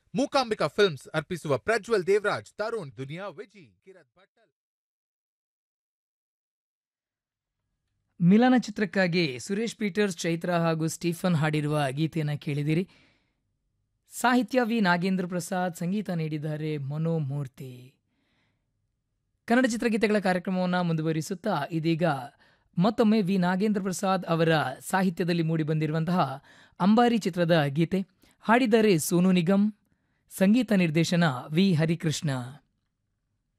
Mookambika films ಅರ್ಪಿಸುವ ಪ್ರಜ್ವಲ್ ದೇವರಾಜ್ ತರುಣ್ ದುನಿಯಾ ವಿಜಿ ಕಿರತ್ ಭಟ್ಟಲ್ ಮಿಲನ ಚಿತ್ರಕ್ಕಾಗಿ ಸುರೇಶ್ ಪೀಟರ್ಸ್ ಚೈತ್ರ ಹಾಗೂ ಸ್ಟೀಫನ್ ಹಾಡಿರುವ ಗೀತೆಯನ್ನು ಕೇಳಿದಿರಿ ಸಾಹಿತ್ಯ ವಿ ನಾಗೇಂದ್ರ ಪ್ರಸಾದ್ ಸಂಗೀತ ನೀಡಿದ್ದಾರೆ ಮನೋಮೂರ್ತಿ ಕನ್ನಡ ಚಿತ್ರಗೀತೆಗಳ ಕಾರ್ಯಕ್ರಮವನ್ನು ಮುಂದುವರಿಸುತ್ತಾ ಇದೀಗ ಮತ್ತೊಮ್ಮೆ ವಿ ನಾಗೇಂದ್ರ ಪ್ರಸಾದ್ ಅವರ ಸಾಹಿತ್ಯದಲ್ಲಿ ಮೂಡಿಬಂದಿರುವಂತಹ ಅಂಬಾರಿ ಚಿತ್ರದ ಗೀತೆ ಹಾಡಿದ್ದಾರೆ ಸೋನು ನಿಗಮ್ ಸಂಗೀತ ನಿರ್ದೇಶನ ವಿ ಹರಿಕೃಷ್ಣ